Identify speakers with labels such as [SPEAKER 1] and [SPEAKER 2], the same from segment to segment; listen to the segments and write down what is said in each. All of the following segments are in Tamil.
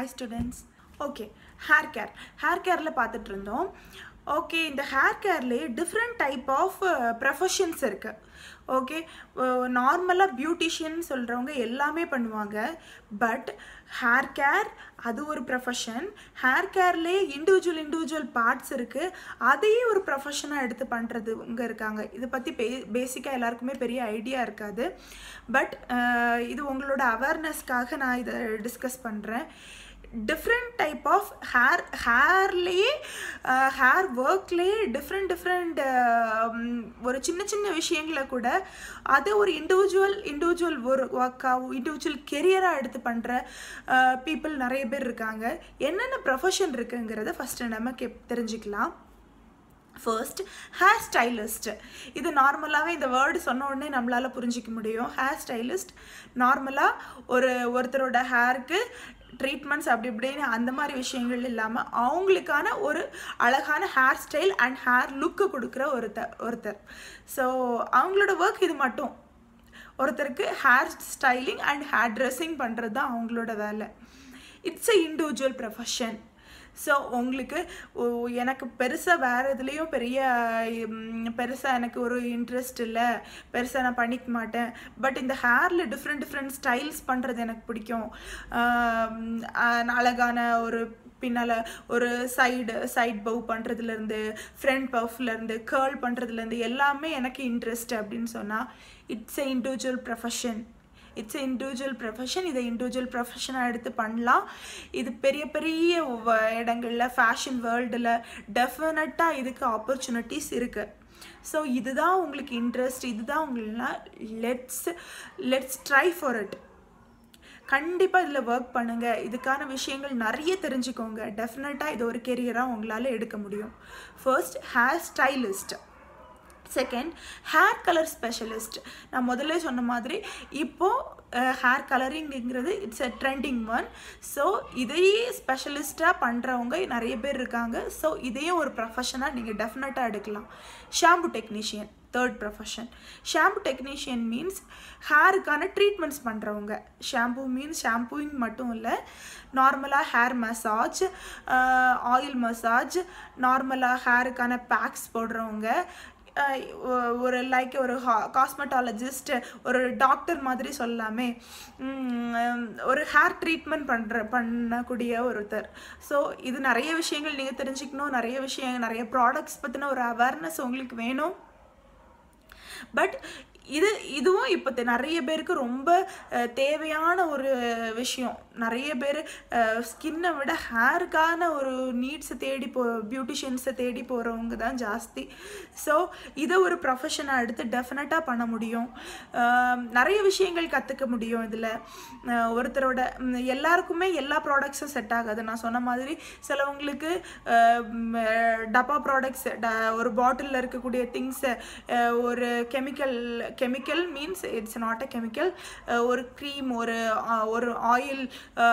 [SPEAKER 1] hi students okay hair care ஹேர் கேரில் பார்த்துட்டு இருந்தோம் ஓகே இந்த ஹேர் கேர்லேயே டிஃப்ரெண்ட் டைப் ஆஃப் ப்ரொஃபஷன்ஸ் இருக்குது ஓகே நார்மலாக பியூட்டிஷியன் சொல்கிறவங்க எல்லாமே பண்ணுவாங்க பட் ஹேர் கேர் அது ஒரு ப்ரொஃபஷன் ஹேர் கேர்லேயே இண்டிவிஜுவல் இண்டிவிஜுவல் பார்ட்ஸ் இருக்குது அதையே ஒரு ப்ரொஃபஷனாக எடுத்து பண்ணுறதுங்க இருக்காங்க இதை பற்றி பே பேசிக்காக எல்லாருக்குமே பெரிய ஐடியா இருக்காது பட் இது உங்களோட அவேர்னஸ்க்காக நான் இதை டிஸ்கஸ் பண்ணுறேன் டிஃப்ரெண்ட் டைப் ஆஃப் ஹேர் ஹேர்லேயே ஹேர் ஒர்க்லேயே டிஃப்ரெண்ட் டிஃப்ரெண்ட் ஒரு சின்ன சின்ன விஷயங்களை கூட அதை ஒரு இண்டிவிஜுவல் இண்டிவிஜுவல் ஒரு ஒர்க்காக இண்டிவிஜுவல் கெரியராக எடுத்து பண்ணுற பீப்புள் நிறைய பேர் இருக்காங்க என்னென்ன ப்ரொஃபஷன் இருக்குங்கிறத ஃபஸ்ட்டு நம்ம கே தெரிஞ்சுக்கலாம் ஃபர்ஸ்ட் ஹேர் ஸ்டைலிஸ்ட் இது நார்மலாகவே இந்த வேர்டு சொன்ன உடனே நம்மளால் புரிஞ்சிக்க முடியும் ஹேர் ஸ்டைலிஸ்ட் நார்மலாக ஒரு ஒருத்தரோட ஹேருக்கு ட்ரீட்மெண்ட்ஸ் அப்படி இப்படின்னு அந்த மாதிரி விஷயங்கள் இல்லாமல் அவங்களுக்கான ஒரு அழகான hair style and hair look கொடுக்குற ஒருத்தர் ஒருத்தர் ஸோ அவங்களோட ஒர்க் இது மட்டும் ஒருத்தருக்கு hair styling and hair dressing பண்ணுறது தான் அவங்களோட வேலை it's a individual profession so உங்களுக்கு எனக்கு பெருசாக வேறு இதுலேயும் பெரிய பெருசாக எனக்கு ஒரு இன்ட்ரெஸ்ட் இல்லை பெருசாக நான் பண்ணிக்க மாட்டேன் பட் இந்த ஹேரில் டிஃப்ரெண்ட் டிஃப்ரெண்ட் ஸ்டைல்ஸ் பண்ணுறது எனக்கு பிடிக்கும் அழகான ஒரு பின்னால் ஒரு சைடு சைட் பவ் பண்ணுறதுலேருந்து ஃப்ரண்ட் பஃப்லேருந்து கேர்ள் பண்ணுறதுலேருந்து எல்லாமே எனக்கு இன்ட்ரெஸ்ட் அப்படின்னு சொன்னால் it's a individual profession it's a individual profession இதை இண்டிவிஜுவல் ப்ரொஃபஷனாக எடுத்து பண்ணலாம் இது பெரிய பெரிய இடங்களில் ஃபேஷன் வேர்ல்டில் டெஃபினட்டாக இதுக்கு ஆப்பர்ச்சுனிட்டிஸ் இருக்குது ஸோ இதுதான் உங்களுக்கு இன்ட்ரெஸ்ட் இதுதான் உங்களா let's let's try for it கண்டிப்பாக இதில் ஒர்க் பண்ணுங்கள் இதுக்கான விஷயங்கள் நிறைய தெரிஞ்சுக்கோங்க டெஃபினட்டாக இது ஒரு கெரியராக உங்களால் எடுக்க முடியும் first hair stylist second hair colour specialist நான் முதல்ல சொன்ன மாதிரி இப்போது ஹேர் கலரிங்கிறது it's a trending one so இதையே ஸ்பெஷலிஸ்ட்டாக பண்ணுறவங்க நிறைய பேர் இருக்காங்க ஸோ இதையும் ஒரு ப்ரொஃபஷனாக நீங்கள் டெஃபினட்டாக எடுக்கலாம் shampoo technician third profession shampoo technician means ஹேருக்கான ட்ரீட்மெண்ட்ஸ் பண்ணுறவங்க ஷாம்பு மீன்ஸ் ஷாம்பூயிங் மட்டும் இல்லை நார்மலாக ஹேர் மசாஜ் ஆயில் மசாஜ் நார்மலாக ஹேருக்கான பேக்ஸ் போடுறவங்க ஒரு லைக் ஒரு காஸ்மெட்டாலஜிஸ்ட் ஒரு டாக்டர் மாதிரி சொல்லாமே ஒரு ஹேர் ட்ரீட்மெண்ட் பண்ணுற பண்ணக்கூடிய ஒருத்தர் ஸோ இது நிறைய விஷயங்கள் நீங்கள் தெரிஞ்சுக்கணும் நிறைய விஷயம் நிறைய ப்ராடக்ட்ஸ் பற்றின ஒரு அவேர்னஸ் உங்களுக்கு வேணும் பட் இது இதுவும் இப்போ நிறைய பேருக்கு ரொம்ப தேவையான ஒரு விஷயம் நிறைய பேர் ஸ்கின்னை விட ஹேருக்கான ஒரு நீட்ஸை தேடி போ பியூட்டிஷியன்ஸை தேடி போகிறவங்க தான் ஜாஸ்தி ஸோ இதை ஒரு ப்ரொஃபஷனாக எடுத்து டெஃபினட்டாக பண்ண முடியும் நிறைய விஷயங்கள் கற்றுக்க முடியும் இதில் ஒருத்தரோட எல்லாருக்குமே எல்லா ப்ராடக்ட்ஸும் செட் ஆகாது நான் சொன்ன மாதிரி சிலவங்களுக்கு டப்பா ப்ராடக்ட்ஸ் ஒரு பாட்டிலில் இருக்கக்கூடிய திங்ஸை ஒரு chemical chemical means it's not a chemical ஒரு க்ரீம் ஒரு ஒரு ஆயில்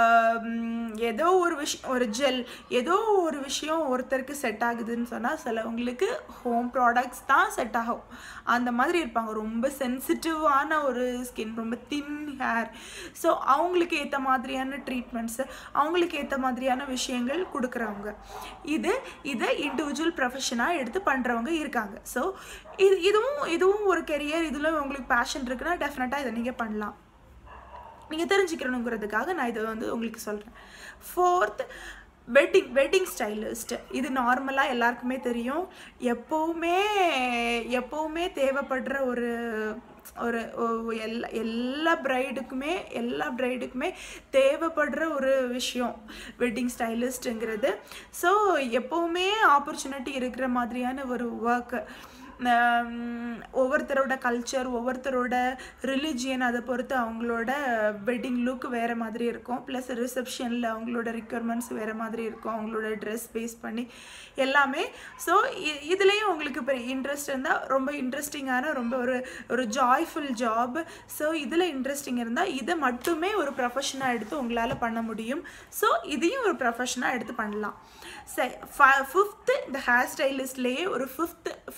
[SPEAKER 1] ஏதோ ஒரு விஷயம் ஒரு ஜெல் ஏதோ ஒரு விஷயம் ஒருத்தருக்கு செட் ஆகுதுன்னு சொன்னால் சிலவங்களுக்கு ஹோம் ப்ராடக்ட்ஸ் தான் செட் ஆகும் அந்த மாதிரி இருப்பாங்க ரொம்ப சென்சிட்டிவான ஒரு ஸ்கின் ரொம்ப தின் ஹேர் ஸோ அவங்களுக்கு ஏற்ற மாதிரியான ட்ரீட்மெண்ட்ஸு அவங்களுக்கு ஏற்ற மாதிரியான விஷயங்கள் கொடுக்குறவங்க இது இதை இண்டிவிஜுவல் ப்ரொஃபஷனாக எடுத்து பண்ணுறவங்க இருக்காங்க ஸோ இது இதுவும் இதுவும் ஒரு கெரியர் இதில் உங்களுக்கு பேஷன் இருக்குன்னா டெஃபினட்டாக இதை நீங்கள் பண்ணலாம் நீங்கள் தெரிஞ்சுக்கணுங்கிறதுக்காக நான் இதை வந்து உங்களுக்கு சொல்கிறேன் ஃபோர்த் வெட்டிங் வெட்டிங் ஸ்டைலிஸ்ட் இது நார்மலாக எல்லாருக்குமே தெரியும் எப்போவுமே எப்போவுமே தேவைப்படுற ஒரு ஒரு எல்லா எல்லா ப்ரைடுக்குமே எல்லா ப்ரைடுக்குமே தேவைப்படுற ஒரு விஷயம் வெட்டிங் ஸ்டைலிஸ்ட்டுங்கிறது ஸோ எப்போவுமே ஆப்பர்ச்சுனிட்டி இருக்கிற மாதிரியான ஒரு ஒர்க்கு ஒவ்வொருத்தரோட கல்ச்சர் ஒவ்வொருத்தரோட ரிலிஜியன் அதை பொறுத்து அவங்களோட வெட்டிங் லுக் வேறு மாதிரி இருக்கும் ப்ளஸ் ரிசப்ஷனில் அவங்களோட ரிக்யர்மெண்ட்ஸ் வேறு மாதிரி இருக்கும் அவங்களோட ட்ரெஸ் பேஸ் பண்ணி எல்லாமே ஸோ இதுலேயும் உங்களுக்கு இப்போ இன்ட்ரெஸ்ட் இருந்தால் ரொம்ப இன்ட்ரெஸ்டிங்கான ரொம்ப ஒரு ஒரு ஜாய்ஃபுல் ஜாப் ஸோ இதில் இன்ட்ரெஸ்டிங் இருந்தால் இதை மட்டுமே ஒரு ப்ரொஃபஷனாக எடுத்து உங்களால் பண்ண முடியும் ஸோ இதையும் ஒரு ப்ரொஃபஷனாக எடுத்து பண்ணலாம் ஃபிஃப்த்து இந்த ஹேர் ஸ்டைலிஸ்ட்லேயே ஒரு ஃபிஃப்த் ஃபிஃப்த்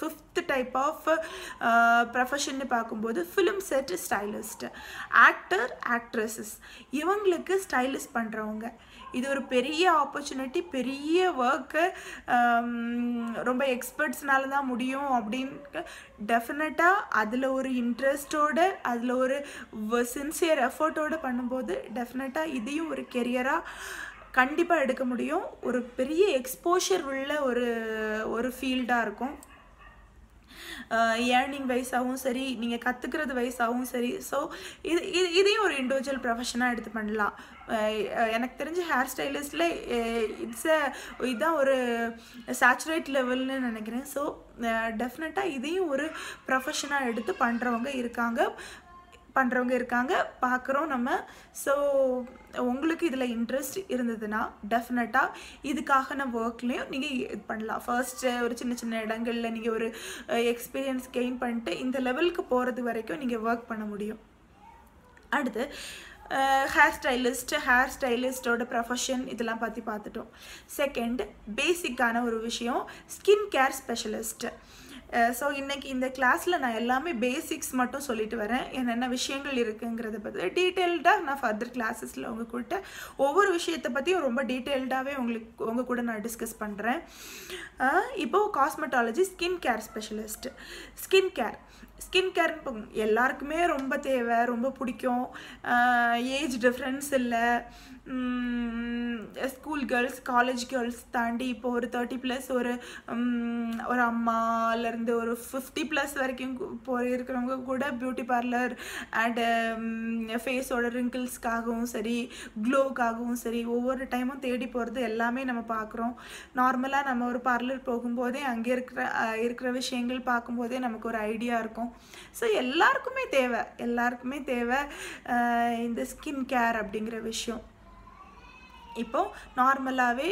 [SPEAKER 1] டைப் ஆஃப் ப்ரொஃபஷன்னு பார்க்கும்போது film set stylist actor actresses இவங்களுக்கு ஸ்டைலிஸ்ட் பண்ணுறவங்க இது ஒரு பெரிய ஆப்பர்ச்சுனிட்டி பெரிய ஒர்க்கு ரொம்ப எக்ஸ்பர்ட்ஸ்னால தான் முடியும் அப்படின்னு டெஃபினட்டாக அதில் ஒரு இன்ட்ரெஸ்டோடு அதில் ஒரு சின்சியர் எஃபர்ட்டோடு பண்ணும்போது டெஃபினட்டாக இதையும் ஒரு கெரியராக கண்டிப்பாக எடுக்க முடியும் ஒரு பெரிய எக்ஸ்போஷர் உள்ள ஒரு ஒரு ஃபீல்டாக இருக்கும் ஏர்னிங் வைஸாகவும் சரி நீங்கள் கற்றுக்கிறது வைஸாகவும் சரி ஸோ இது இது இதையும் ஒரு இண்டிவிஜுவல் ப்ரொஃபஷனாக எடுத்து பண்ணலாம் எனக்கு தெரிஞ்ச ஹேர் ஸ்டைலிஸ்டில் இட்ஸ் அ இதுதான் ஒரு சேச்சுரேட் லெவல்னு நினைக்கிறேன் ஸோ டெஃபினட்டாக இதையும் ஒரு ப்ரொஃபஷனாக எடுத்து பண்ணுறவங்க இருக்காங்க பண்ணுறவங்க இருக்காங்க பார்க்குறோம் நம்ம ஸோ உங்களுக்கு இதில் இன்ட்ரெஸ்ட் இருந்ததுன்னா டெஃபினட்டாக இதுக்காக ஒர்க்லேயும் நீங்கள் இது பண்ணலாம் ஃபர்ஸ்ட்டு ஒரு சின்ன சின்ன இடங்களில் நீங்கள் ஒரு எக்ஸ்பீரியன்ஸ் கெயின் பண்ணிட்டு இந்த லெவலுக்கு போகிறது வரைக்கும் நீங்கள் ஒர்க் பண்ண முடியும் அடுத்து ஹேர் ஸ்டைலிஸ்ட் ஹேர் ஸ்டைலிஸ்டோட ப்ரொஃபஷன் இதெல்லாம் பற்றி பார்த்துட்டோம் செகண்ட் பேசிக்கான ஒரு விஷயம் ஸ்கின் கேர் ஸ்பெஷலிஸ்ட் ஸோ இன்றைக்கி இந்த கிளாஸில் நான் எல்லாமே பேசிக்ஸ் மட்டும் சொல்லிட்டு வரேன் என்னென்ன விஷயங்கள் இருக்குங்கிறத பற்றி டீட்டெயில்டாக நான் ஃபர்தர் கிளாஸஸில் உங்கள் கூட ஒவ்வொரு விஷயத்தை பற்றியும் ரொம்ப டீட்டெயில்டாகவே உங்களுக்கு உங்கள் கூட நான் டிஸ்கஸ் பண்ணுறேன் இப்போது cosmetology skin care specialist skin care skin care எல்லாருக்குமே ரொம்ப தேவை ரொம்ப பிடிக்கும் ஏஜ் டிஃப்ரென்ஸ் இல்லை ஸ்கூல் கேர்ள்ஸ் காலேஜ் கேர்ள்ஸ் தாண்டி இப்போ ஒரு தேர்ட்டி ப்ளஸ் ஒரு ஒரு அம்மாலேருந்து ஒரு ஃபிஃப்டி ப்ளஸ் வரைக்கும் இப்போ இருக்கிறவங்க கூட பியூட்டி பார்லர் அண்டு ஃபேஸோட ரிங்கிள்ஸ்க்காகவும் சரி க்ளோக்காகவும் சரி ஒவ்வொரு டைமும் தேடி போகிறது எல்லாமே நம்ம பார்க்குறோம் நார்மலாக நம்ம ஒரு பார்லர் போகும்போதே அங்கே இருக்கிற இருக்கிற விஷயங்கள் பார்க்கும்போதே நமக்கு ஒரு ஐடியா இருக்கும் ஸோ எல்லாருக்குமே தேவை எல்லாருக்குமே தேவை இந்த ஸ்கின் கேர் அப்படிங்கிற விஷயம் இப்போ நார்மலாகவே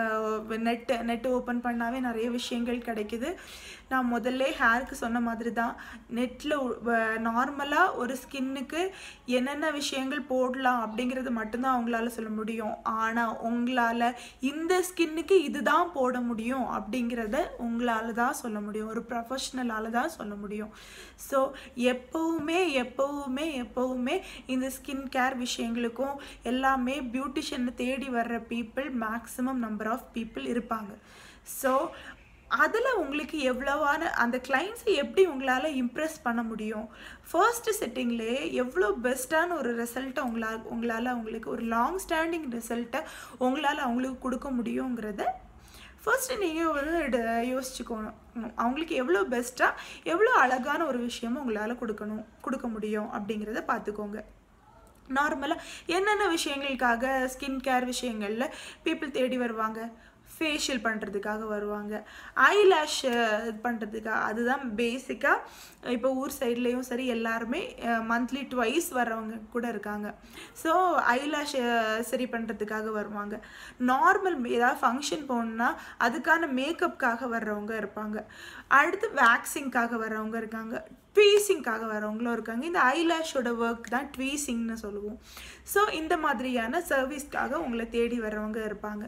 [SPEAKER 1] நெட்டு நெட்டு ஓப்பன் பண்ணாவே நிறைய விஷயங்கள் கிடைக்குது நான் முதல்ல ஹேருக்கு சொன்ன மாதிரி தான் நெட்டில் நார்மலாக ஒரு ஸ்கின்னுக்கு என்னென்ன விஷயங்கள் போடலாம் அப்படிங்கிறது மட்டும்தான் அவங்களால சொல்ல முடியும் ஆனால் உங்களால் இந்த ஸ்கின்னுக்கு இதுதான் போட முடியும் அப்படிங்கிறத உங்களால் தான் சொல்ல முடியும் ஒரு ப்ரொஃபஷ்னலால் தான் சொல்ல முடியும் ஸோ எப்போவுமே எப்போவுமே எப்போவுமே இந்த ஸ்கின் கேர் விஷயங்களுக்கும் எல்லாமே பியூட்டிஷியனை தேடி வர்ற people maximum number of people இருப்பாங்க ஸோ அதில் உங்களுக்கு எவ்வளவான அந்த கிளைண்ட்ஸை எப்படி உங்களால் இம்ப்ரெஸ் பண்ண முடியும் ஃபர்ஸ்ட்டு செட்டிங்லேயே எவ்வளோ பெஸ்ட்டான ஒரு ரிசல்ட்டை உங்களால் உங்களால் உங்களுக்கு ஒரு லாங் ஸ்டாண்டிங் ரிசல்ட்டை உங்களால் அவங்களுக்கு கொடுக்க முடியுங்கிறத ஃபர்ஸ்ட்டு நீங்கள் வந்து யோசிச்சுக்கணும் அவங்களுக்கு எவ்வளோ பெஸ்ட்டாக எவ்வளோ அழகான ஒரு விஷயமும் உங்களால் கொடுக்கணும் கொடுக்க முடியும் அப்படிங்கிறத பார்த்துக்கோங்க நார்மலாக என்னென்ன விஷயங்களுக்காக ஸ்கின் கேர் விஷயங்களில் பீப்புள் தேடி வருவாங்க ஃபேஷியல் பண்ணுறதுக்காக வருவாங்க ஐலேஷ் இது பண்ணுறதுக்காக அதுதான் பேசிக்காக இப்போ ஊர் சைட்லேயும் சரி எல்லாருமே மந்த்லி ட்வைஸ் வர்றவங்க கூட இருக்காங்க ஸோ ஐலேஷ் சரி பண்ணுறதுக்காக வருவாங்க நார்மல் ஏதாவது ஃபங்க்ஷன் போகணுன்னா அதுக்கான மேக்கப்புக்காக வர்றவங்க இருப்பாங்க அடுத்து வேக்சிங்காக வர்றவங்க இருக்காங்க ட்வீசிங்காக வரவங்களும் இருக்காங்க இந்த ஐலேஷோட ஒர்க் தான் ட்வீசிங்னு சொல்லுவோம் ஸோ இந்த மாதிரியான சர்வீஸ்க்காக உங்களை தேடி வர்றவங்க இருப்பாங்க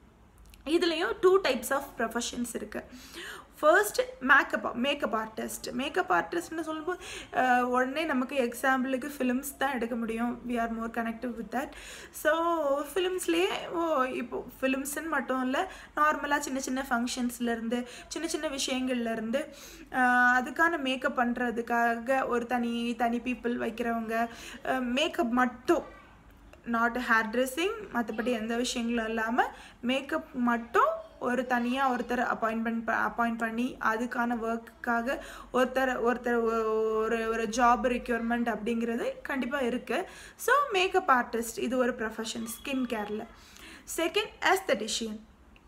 [SPEAKER 1] இதுலேயும் டூ டைப்ஸ் ஆஃப் ப்ரொஃபஷன்ஸ் இருக்குது first makeup makeup artist makeup ஆர்டிஸ்ட்னு சொல்லும்போது உடனே நமக்கு எக்ஸாம்பிளுக்கு ஃபிலிம்ஸ் தான் எடுக்க முடியும் we are more connective with that so ஃபிலிம்ஸ்லேயே ஓ இப்போ ஃபிலிம்ஸ்ன்னு மட்டும் இல்லை நார்மலாக சின்ன சின்ன ஃபங்க்ஷன்ஸ்லேருந்து சின்ன சின்ன விஷயங்கள்லேருந்து அதுக்கான மேக்கப் பண்ணுறதுக்காக ஒரு தனி தனி பீப்புள் வைக்கிறவங்க மேக்கப் மட்டும் நாட் ஹேர் ட்ரெஸ்ஸிங் மற்றபடி எந்த விஷயங்களும் இல்லாமல் மேக்கப் மட்டும் ஒரு தனியாக ஒருத்தர் அப்பாயின்மெண்ட் அப்பாயிண்ட் பண்ணி அதுக்கான ஒர்க்குக்காக ஒருத்தர் ஒருத்தர் ஒரு ஒரு ஜாப் ரெக்யூர்மெண்ட் அப்படிங்கிறது கண்டிப்பாக இருக்குது ஸோ மேக்கப் ஆர்டிஸ்ட் இது ஒரு ப்ரொஃபஷன் ஸ்கின் கேரில் செகண்ட் ஆஸ்தட்டிஷியன்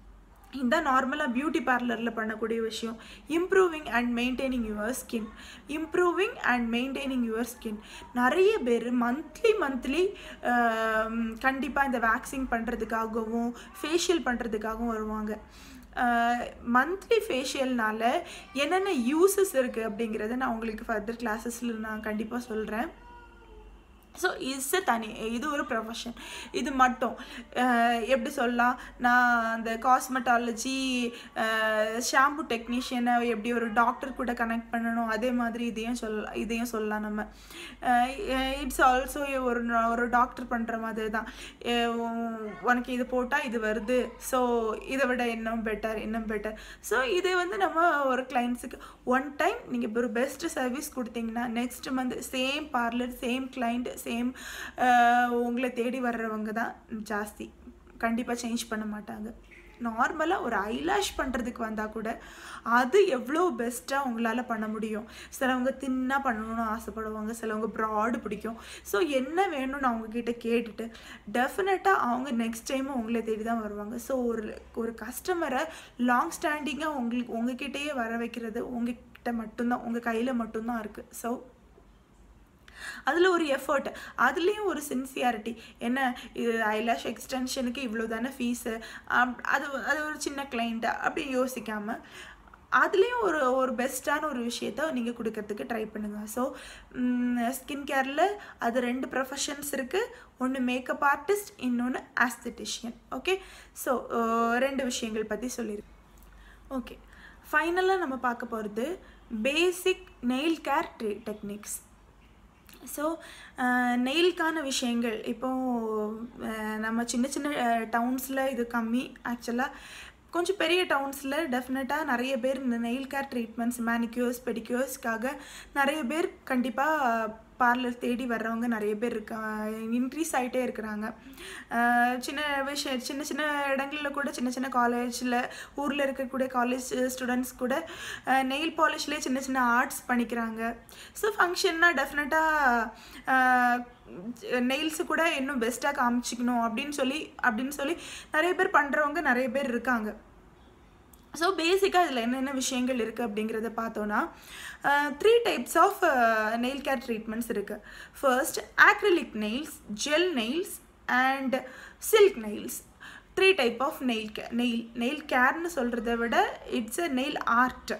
[SPEAKER 1] இந்த நார்மலாக பியூட்டி பார்லரில் பண்ணக்கூடிய விஷயம் improving and maintaining your skin improving and maintaining your skin நிறைய பேர் மந்த்லி மந்த்லி கண்டிப்பாக இந்த வேக்சிங் பண்ணுறதுக்காகவும் ஃபேஷியல் பண்ணுறதுக்காகவும் வருவாங்க மந்த்லி ஃபேஷியல்னால என்னென்ன யூசஸ் இருக்குது அப்படிங்கிறத நான் உங்களுக்கு ஃபர்தர் கிளாஸஸில் நான் கண்டிப்பாக சொல்கிறேன் ஸோ இஸ் தனி இது ஒரு ப்ரொஃபஷன் இது மட்டும் அஹ் எப்படி சொல்லலாம் நான் அந்த காஸ்மெட்டாலஜி ஷாம்பு டெக்னீஷியனை எப்படி ஒரு டாக்டர் கூட கனெக்ட் பண்ணணும் அதே மாதிரி இதையும் சொல்லலாம் இதையும் சொல்லலாம் நம்ம இட்ஸ் ஆல்சோ ஒரு ஒரு டாக்டர் பண்ணுற மாதிரி தான் அஹ் உ- உனக்கு இது போட்டால் இது வருது ஸோ இதை விட இன்னும் பெட்டர் இன்னும் பெட்டர் ஸோ இது வந்து நம்ம ஒரு கிளைண்ட்ஸுக்கு ஒன் டைம் நீங்கள் இப்போ ஒரு பெஸ்ட் சர்வீஸ் கொடுத்தீங்கன்னா next month same parlour same client same உங்களை தேடி வர்றவங்க தான் ஜாஸ்தி கண்டிப்பாக சேஞ்ச் பண்ண மாட்டாங்க நார்மலாக ஒரு ஐலாஷ் பண்ணுறதுக்கு வந்தால் கூட அது எவ்வளோ பெஸ்ட்டாக உங்களால் பண்ண முடியும் சிலவங்க தின்னாக பண்ணணும்னு ஆசைப்படுவாங்க சிலவங்க ப்ராடு பிடிக்கும் ஸோ என்ன வேணும்னு அவங்கக்கிட்ட கேட்டுட்டு டெஃபினட்டாக அவங்க நெக்ஸ்ட் டைமும் உங்களை தேடி தான் வருவாங்க ஸோ ஒரு ஒரு கஸ்டமரை லாங் ஸ்டாண்டிங்காக உங்களுக்கு உங்ககிட்டயே வர வைக்கிறது உங்ககிட்ட மட்டும்தான் உங்கள் கையில் மட்டும்தான் இருக்குது ஸோ அதில் ஒரு எஃபர்ட் அதுலேயும் ஒரு சின்சியாரிட்டி என்ன இது ஐலாஷ் எக்ஸ்டென்ஷனுக்கு இவ்வளோ தானே ஃபீஸு அது அது ஒரு சின்ன கிளைண்ட் அப்படி யோசிக்காமல் அதுலேயும் ஒரு ஒரு பெஸ்ட்டான ஒரு விஷயத்த நீங்கள் கொடுக்கறதுக்கு ட்ரை பண்ணுங்கள் ஸோ ஸ்கின் கேரில் அது ரெண்டு ப்ரொஃபஷன்ஸ் இருக்குது ஒன்று மேக்கப் ஆர்டிஸ்ட் இன்னொன்று ஆஸ்தட்டிஷியன் ஓகே ஸோ ரெண்டு விஷயங்கள் பற்றி சொல்லியிருக்கேன் ஓகே ஃபைனலாக நம்ம பார்க்க போகிறது basic nail care techniques so நெயிலுக்கான விஷயங்கள் இப்போது நம்ம சின்ன சின்ன டவுன்ஸில் இது கம்மி ஆக்சுவலாக கொஞ்சம் பெரிய டவுன்ஸில் டெஃபினட்டாக நிறைய பேர் இந்த நெயில் கேர் ட்ரீட்மெண்ட்ஸ் மேனிக்யூர்ஸ் பெடிக்யூர்ஸ்க்காக நிறைய பேர் கண்டிப்பாக பார்லர் தேடி வர்றவங்க நிறைய பேர் இருக்கா இன்க்ரீஸ் ஆகிட்டே இருக்கிறாங்க அஹ் சின்ன விஷயம் சின்ன சின்ன இடங்களில் கூட சின்ன சின்ன காலேஜில் ஊரில் இருக்கக்கூடிய காலேஜ் ஸ்டூடெண்ட்ஸ் கூட நெயில் பாலிஷ்லேயே சின்ன சின்ன ஆர்ட்ஸ் பண்ணிக்கிறாங்க ஸோ ஃபங்க்ஷன்னா டெஃபினட்டாக நெயில்ஸு கூட இன்னும் பெஸ்ட்டாக காமிச்சிக்கணும் அப்படின்னு சொல்லி அப்படின்னு சொல்லி நிறைய பேர் பண்ணுறவங்க நிறைய பேர் இருக்காங்க ஸோ பேசிக்காக இதில் என்னென்ன விஷயங்கள் இருக்குது அப்படிங்கிறத பார்த்தோன்னா three types of nail care treatments இருக்குது first acrylic nails gel nails and silk nails three type of nail care nail nail கேர்னு சொல்கிறத விட இட்ஸ் அ நெயில் ஆர்ட்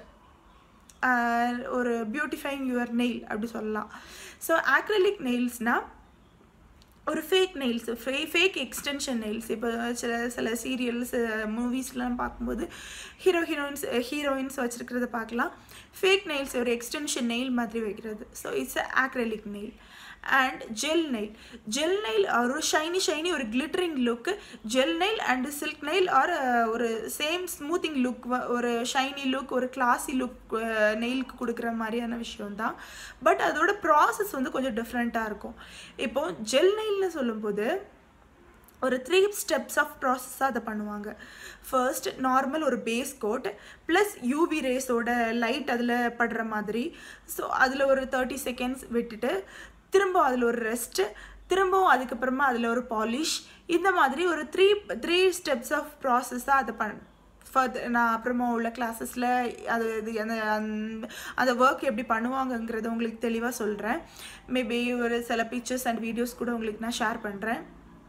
[SPEAKER 1] ஒரு பியூட்டிஃபைங் யுவர் நெயில் அப்படி சொல்லலாம் ஸோ ஆக்ரிலிக் நெயில்ஸ்னால் ஒரு ஃபேக் நெயில்ஸ் ஃபே ஃபேக் எக்ஸ்டென்ஷன் நெயில்ஸ் இப்போ சில சில சீரியல்ஸ் மூவிஸ்லாம் பார்க்கும்போது ஹீரோ ஹீரோயின்ஸ் ஹீரோயின்ஸ் வச்சுருக்கிறத பார்க்கலாம் ஃபேக் நெயில்ஸ் ஒரு எக்ஸ்டென்ஷன் நெயில் மாதிரி வைக்கிறது so it's a acrylic nail and gel nail gel nail ஒரு ஷைனி ஷைனி ஒரு glittering look gel nail and silk nail or ஒரு சேம் ஸ்மூத்திங் லுக் ஒரு ஷைனி லுக் ஒரு கிளாஸி லுக் நெயிலுக்கு கொடுக்குற மாதிரியான விஷயம் தான் பட் அதோட ப்ராசஸ் வந்து கொஞ்சம் டிஃப்ரெண்ட்டாக இருக்கும் இப்போது ஜெல் நெயில்னு சொல்லும்போது ஒரு த்ரீ ஸ்டெப்ஸ் ஆஃப் ப்ராசஸாக அதை பண்ணுவாங்க ஃபர்ஸ்ட் நார்மல் ஒரு பேஸ் கோட் ப்ளஸ் யூவி ரேஸோட லைட் அதில் படுற மாதிரி ஸோ அதில் ஒரு தேர்ட்டி செகண்ட்ஸ் விட்டுட்டு திரும்ப அதில் ஒரு ரெஸ்ட்டு திரும்பவும் அதுக்கப்புறமா அதில் ஒரு பாலிஷ் இந்த மாதிரி ஒரு த்ரீ த்ரீ ஸ்டெப்ஸ் ஆஃப் ப்ராசஸாக அதை பண் ஃபர்தர் நான் அப்புறமா உள்ள கிளாஸஸில் அது இது அந்த அந்த அந்த ஒர்க் எப்படி பண்ணுவாங்கங்கிறத உங்களுக்கு தெளிவாக சொல்கிறேன் மேபி ஒரு சில பிக்சர்ஸ் அண்ட் வீடியோஸ் கூட உங்களுக்கு நான் ஷேர் பண்ணுறேன்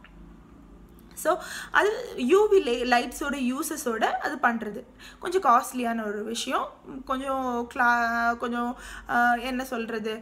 [SPEAKER 1] ஸோ அது யூவி லே லைட்ஸோட யூசஸோட அது பண்ணுறது கொஞ்சம் காஸ்ட்லியான ஒரு விஷயம் கொஞ்சம் கிளா கொஞ்சம் ஆஹ், என்ன சொல்கிறது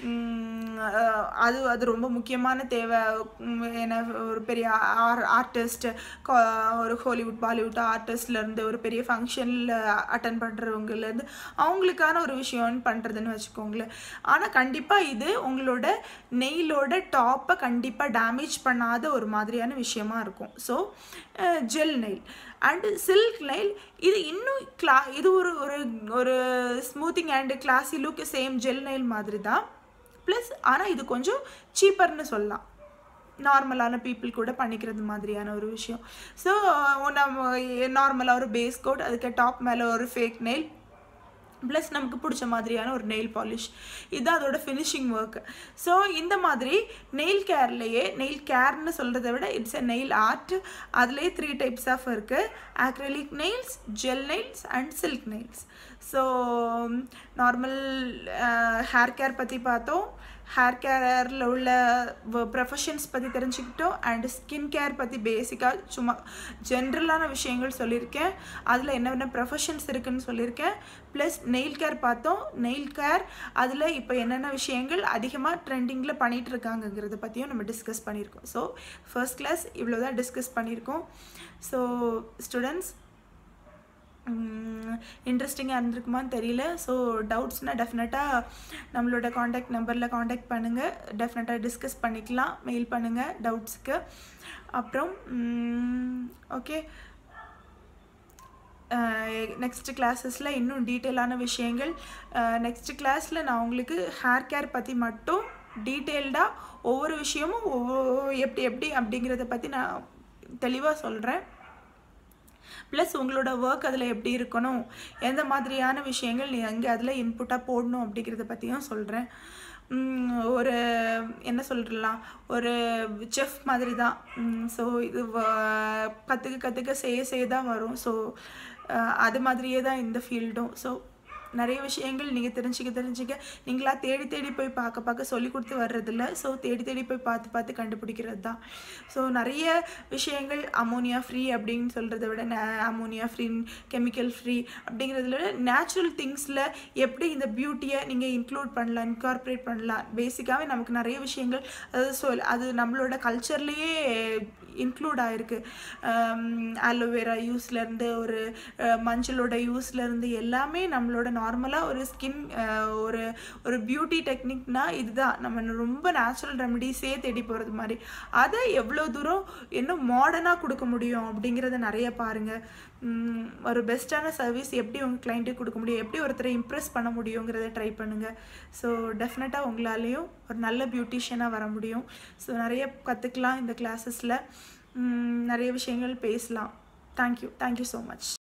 [SPEAKER 1] அது அது ரொம்ப முக்கியமான தேவை உம், என்ன ஒரு பெரிய ஆர் ஆர்டிஸ்ட் ஒரு ஹாலிவுட் பாலிவுட் ஆர்டிஸ்ட்லேருந்து ஒரு பெரிய ஃபங்க்ஷனில் அட்டன் பண்ணுறவங்கலேருந்து அவங்களுக்கான ஒரு விஷயம்னு பண்ணுறதுன்னு வச்சுக்கோங்களேன் ஆனால் கண்டிப்பாக இது உங்களோட நெயிலோட டாப்பை கண்டிப்பாக டேமேஜ் பண்ணாத ஒரு மாதிரியான விஷயமா இருக்கும் so gel nail and silk nail இது இன்னும் கிளா இது ஒரு ஒரு ஒரு smoothing and classy look same gel nail மாதிரி தான் ப்ளஸ் ஆனால் இது கொஞ்சம் சீப்பர்னு சொல்லலாம் நார்மலான பீப்புள் கூட பண்ணிக்கிறது மாதிரியான ஒரு விஷயம் ஸோ நம்ம நார்மலாக ஒரு பேஸ் கோட் அதுக்கு டாப் மேலே ஒரு ஃபேக் நெயில் ப்ளஸ் நமக்கு பிடிச்ச மாதிரியான ஒரு நெயில் பாலிஷ் இதுதான் அதோட ஃபினிஷிங் ஒர்க் ஸோ இந்த மாதிரி நெயில் கேர்லேயே நெயில் கேர்னு சொல்கிறத விட இட்ஸ் எ நெயில் ஆர்ட் அதுலேயே த்ரீ டைப்ஸ் ஆஃப் இருக்குது acrylic nails gel nails and silk nails so normal hair care பற்றி பார்த்தோம் ஹேர் கேரில் உள்ள ப்ரொஃபஷன்ஸ் பற்றி தெரிஞ்சுக்கிட்டோம் அண்ட் ஸ்கின் கேர் பற்றி பேசிக்காக சும்மா ஜென்ரலான விஷயங்கள் சொல்லியிருக்கேன் அதில் என்னென்ன ப்ரொஃபஷன்ஸ் இருக்குன்னு சொல்லியிருக்கேன் ப்ளஸ் நெயில் கேர் பார்த்தோம் நெயில் கேர் அதில் இப்போ என்னென்ன விஷயங்கள் அதிகமாக ட்ரெண்டிங்கில் பண்ணிகிட்டு இருக்காங்கங்கிறத பற்றியும் நம்ம டிஸ்கஸ் பண்ணியிருக்கோம் ஸோ ஃபர்ஸ்ட் கிளாஸ் இவ்வளோ தான் டிஸ்கஸ் பண்ணியிருக்கோம் ஸோ ஸ்டூடெண்ட்ஸ் இன்ட்ரெஸ்டிங்காக இருந்திருக்குமான்னு தெரியல ஸோ டவுட்ஸ்னால் டெஃபினட்டாக நம்மளோட காண்டாக்ட் நம்பரில் காண்டாக்ட் பண்ணுங்கள் டெஃபினட்டாக டிஸ்கஸ் பண்ணிக்கலாம் மெயில் பண்ணுங்கள் டவுட்ஸுக்கு அப்புறம் ஓகே நெக்ஸ்ட் கிளாஸஸில் இன்னும் டீட்டெயிலான விஷயங்கள் நெக்ஸ்ட் கிளாஸில் நான் உங்களுக்கு ஹேர் கேர் பற்றி மட்டும் டீட்டெயில்டாக ஒவ்வொரு விஷயமும் ஒவ்வொரு எப்படி எப்படி அப்படிங்கிறத பற்றி நான் தெளிவாக சொல்கிறேன் ப்ளஸ் உங்களோட ஒர்க் அதில் எப்படி இருக்கணும் எந்த மாதிரியான விஷயங்கள் நீ அங்கே அதில் இன்புட்டாக போடணும் அப்படிங்கிறத பற்றியும் சொல்கிறேன் ஒரு என்ன சொல்கிறலாம் ஒரு செஃப் மாதிரி தான் ஸோ இது கற்றுக்க கற்றுக்க செய்ய செய்ய தான் வரும் ஸோ அது மாதிரியே தான் இந்த ஃபீல்டும் ஸோ நிறைய விஷயங்கள் நீங்கள் தெரிஞ்சுக்க தெரிஞ்சுக்க நீங்களா தேடி தேடி போய் பார்க்க பார்க்க சொல்லி கொடுத்து வர்றதில்ல ஸோ தேடி தேடி போய் பார்த்து பார்த்து கண்டுபிடிக்கிறது தான் ஸோ நிறைய விஷயங்கள் அமோனியா ஃப்ரீ அப்படின்னு சொல்கிறத விட அமோனியா ஃப்ரீ கெமிக்கல் ஃப்ரீ அப்படிங்கிறதுல விட நேச்சுரல் திங்ஸில் எப்படி இந்த பியூட்டியை நீங்கள் இன்க்ளூட் பண்ணலாம் இன்கார்ப்ரேட் பண்ணலாம் பேசிக்காகவே நமக்கு நிறைய விஷயங்கள் அதாவது சொல் அது நம்மளோட கல்ச்சர்லேயே இன்க்ளூட் ஆகிருக்கு ஆலோவேரா யூஸ்லேருந்து ஒரு மஞ்சளோட யூஸ்லேருந்து எல்லாமே நம்மளோட நார்மலாக ஒரு ஸ்கின் ஒரு ஒரு பியூட்டி டெக்னிக்னால் இதுதான் நம்ம ரொம்ப நேச்சுரல் ரெமடிஸே தேடி போகிறது மாதிரி அதை எவ்வளோ தூரம் இன்னும் மாடர்னாக கொடுக்க முடியும் அப்படிங்கிறத நிறைய பாருங்கள் ஒரு பெஸ்ட்டான சர்வீஸ் எப்படி உங்கள் கிளைண்ட்டுக்கு கொடுக்க முடியும் எப்படி ஒருத்தரை இம்ப்ரெஸ் பண்ண முடியுங்கிறத ட்ரை பண்ணுங்கள் ஸோ டெஃபினட்டாக உங்களாலேயும் ஒரு நல்ல பியூட்டிஷியனாக வர முடியும் ஸோ நிறைய கற்றுக்கலாம் இந்த கிளாஸஸில் நிறைய விஷயங்கள் பேசலாம் தேங்க்யூ தேங்க்யூ ஸோ மச்